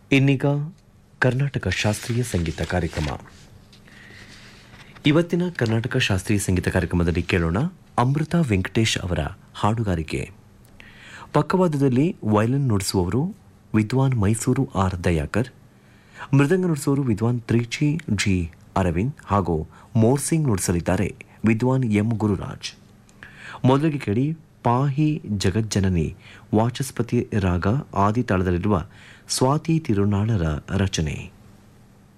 ಇನ್ನೀಗ ಕರ್ನಾಟಕ ಶಾಸ್ತ್ರೀಯ ಸಂಗೀತ ಕಾರ್ಯಕ್ರಮ ಇವತ್ತಿನ ಕರ್ನಾಟಕ ಶಾಸ್ತ್ರೀಯ ಸಂಗೀತ ಕಾರ್ಯಕ್ರಮದಲ್ಲಿ ಕೇಳೋಣ ಅಮೃತ ವೆಂಕಟೇಶ್ ಅವರ ಹಾಡುಗಾರಿಕೆ ಪಕ್ಕವಾದದಲ್ಲಿ ವಯಲಿನ್ ನುಡಿಸುವವರು ವಿದ್ವಾನ್ ಮೈಸೂರು ಆರ್ ದಯಾಕರ್ ಮೃದಂಗ ನುಡಿಸುವವರು ವಿದ್ವಾನ್ ತ್ರಿಚಿ ಜಿ ಅರವಿಂದ್ ಹಾಗೂ ಮೋರ್ಸಿಂಗ್ ನುಡಿಸಲಿದ್ದಾರೆ ವಿದ್ವಾನ್ ಎಂ ಗುರುರಾಜ್ ಮೊದಲಿಗೆ ಕೇಳಿ ಪಾಹಿ ಜಗಜ್ಜನನಿ ವಾಚಸ್ಪತಿ ರಾಗ ಆದಿ ತಾಳದಲ್ಲಿರುವ ಸ್ವಾತಿ ತಿರುನಾಳರ ರಚನೆ